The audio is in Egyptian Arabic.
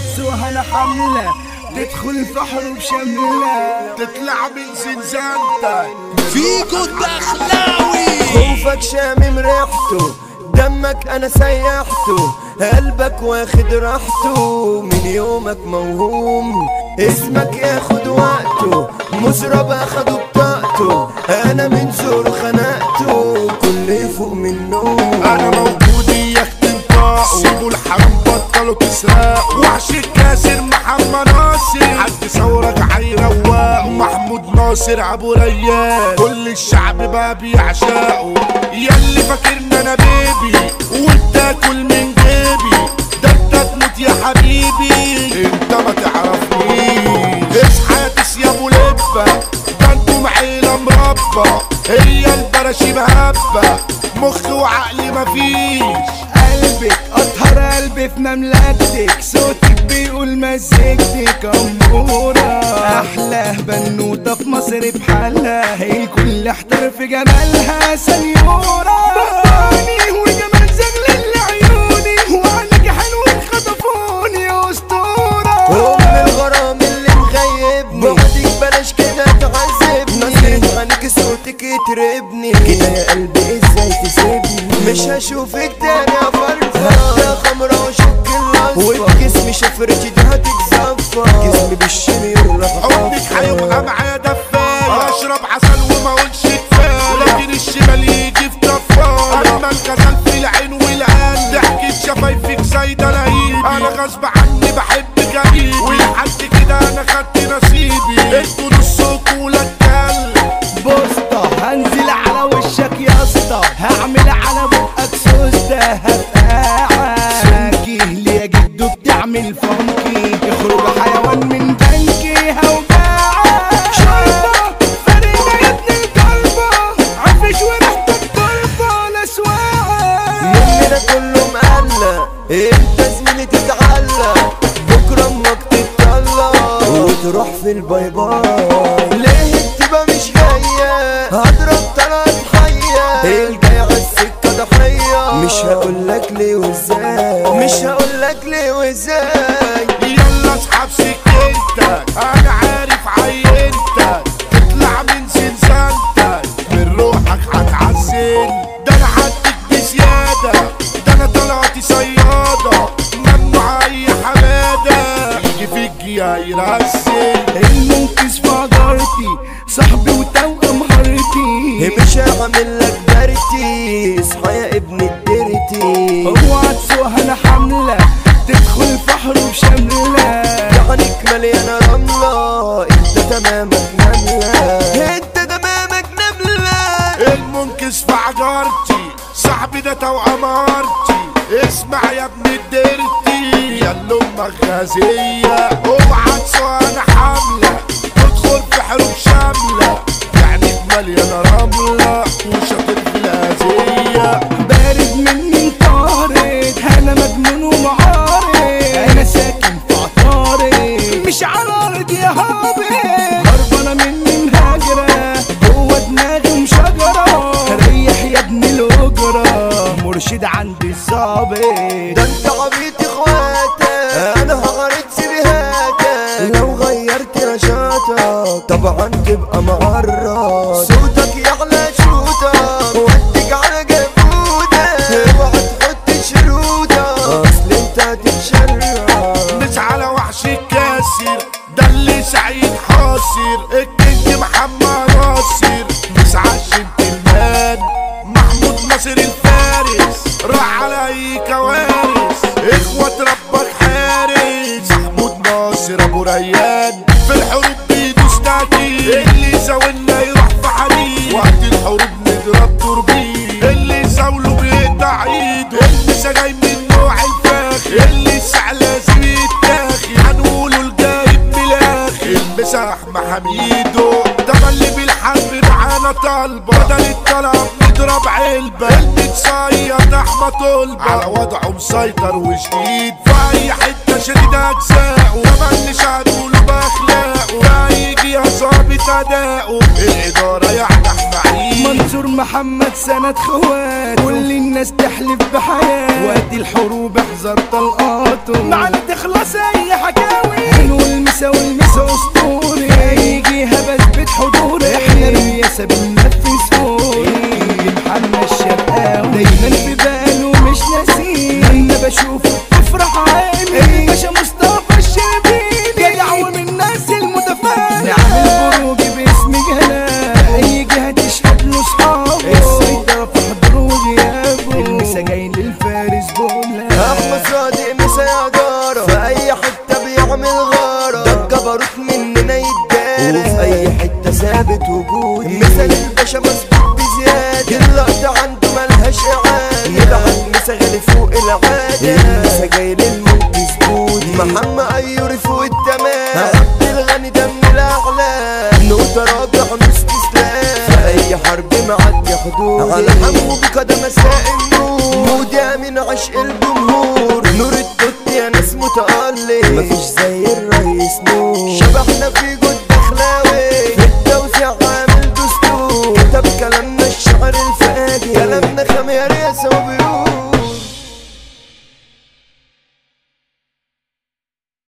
عطسوها انا حملة تدخل البحر بشملة تطلع من زنزانتك فيكو الدخلاوي خوفك شامم ريحته دمك انا سيحته قلبك واخد راحته من يومك موهوم اسمك ياخد وقته مزرب اخده بطاقته انا من زور خنقته كل فوق منه انا موجود اياك تنطقوا سيبوا الحرام بطلوا تسرقوا وحش الكاسر محمد ناصر حد ثورك هيروقوا محمود ناصر ابو ريان كل الشعب بقى بيعشقه ياللي فاكرنا انا بيبي وبتاكل من جيبي ده انت تموت يا حبيبي انت ما تعرفنيش اصحى يا تس يا ابو لبه ده انتم عيله مربى هي البراشي مهبه مخ وعقلي مفيش قلبك اطهر قلبي في مملكتك صوتك بيقول مزيكتك امورة احلى بنوتة في مصر بحالها الكل احتر في جمالها سنيورة بطاني وجمال زغلل لعيوني وعنك حلو خطفوني يا اسطورة ام الغرام اللي مغيبني بعدك بلاش كده تعذبني نظرة عنك صوتك يتربني كده يا قلبي ازاي تسيبني مش هشوفك تاني يا فرفة هبدا خمرة وشك الاصفر وبجسمي شفرتي ده هتتزفر جسمي بالشمير حبك هيبقى معايا دفاية اشرب عسل وما اقولش كفاية لكن الشمال يجي في طفاية اما الغزال في العين والقلب ضحكة شفايفك زي دلاهيب انا غصب عني بحب جريب ولحد كده انا خدت نصيبي انتوا نصكوا ولا الكلب بوسطة هنزل على وشك يا اسطى هعمل على بقك سوستة هفقعك ساكيه ليه يا جدو بتعمل فانكي يخرج حيوان من بنكي هوجعك شربة فريدة يا ابن الكلبة عفش وريحتك طربة لسواعك مننا كله مقلق انت زميلي تتعلق بكره امك تتطلق وتروح في الباي باي ليه التبقى مش جايه هضرب طلعت حيه الجاي على السكه ضحيه مش هقولك ليه وازاي مش هقولك ليه وازاي يلا اسحب سكتك انا عارف عينتك تطلع من زنزانتك من روحك هتعسل ده انا حدك بزيادة ده انا طلعت صيادة ممنوع اي حمادة يجي فيك يا يرسل المنقذ في عجرتي صاحبي وتوأم هرتي مش هعمل لك دارتي اصحى يا ابن الدرتي اوعى تسوقها انا حملة تدخل البحر بشملة عينيك مليانة رملة انت تمامك نملة انت تمامك نملة المنكس في عجارتي صاحبي ده توأم هارتي اسمع يا ابن الدرتي يا اللي امك غازية اوعى تسوى انا حاملة تدخل في حروب شاملة يعني مليانة رملة وشاطر في الأذية بارد مني انطارد انا مجنون ومعارض انا ساكن في عطارد مش على الارض يا هابط هربانة مني مهاجرة جوه دماغي مشجرة ريح يا ابن الاجرة مرشد عندي الظابط ده انت عبيط اخواتك انا هغرد سبهاتك لو غيرت نشاطك طبعا تبقى معرض صوتك يعلى شوتك ودك على جبودك اوعى تحط شروطك اصل انت هتتشرد مش على وحش الكاسر ده اللي سعيد حاصر الكينج محمد ناصر مش عشان تلمان محمود ناصر الفارس راح على اي كوارث اخوة ربك حارس محمود ناصر ابو ريان في الحروب بيدوس تاكيد اللي زاولنا يروح في حديد وقت الحروب نضرب توربين اللي يزاوله بيقطع ايده اللي جاي من نوع الفاخر اللي الساعة لازم يتاخد هنقوله الجايب ملاخر المساح محاميده ده اللي بالحرب معانا طالبة بدل الطلب نضرب علبة المتصيد احمد طلبة على وضعه مسيطر وشديد في اي حتة شديد اجزاء وما اللي هنقوله باخلاقه ده يجي يا ظابط اداؤه الادارة يعني احمد منصور محمد سند خوات كل الناس تحلف بحياة وقت الحروب احذر طلقاته معنا تخلص اي الاسى بننفذ فوق محمد الشرقاوي دايما في باله مش ناسيه لما بشوفه تفرح عيني باشا مصطفى الشربيني جدع ومن الناس المتفانة نعمل خروج باسم جلال اي جهة تشهد له صحابه السيطرة في حضوره وغيابه المسا جاي للفارس بولا احمد صادق مسا يا جارة في اي حتة بيعمل غارة ده الجبروت مننا يتدارى وفي اي حتة ثابت وجودي مثل الباشا مسبوق بزيادة اللقطة عنده ملهاش اعادة يبعت مسا غالي فوق العادة المسا جاي للمنقذ بودي محمد ايوري فوق التمام عبد الغني ده من الاعلى نقطة راجع نص استسلام في اي حرب معدي حدود على حمو بك ده مساء النور مودع من عشق الجمهور نور التوت يا ناس متألق مفيش زي الرئيس نور شبحنا في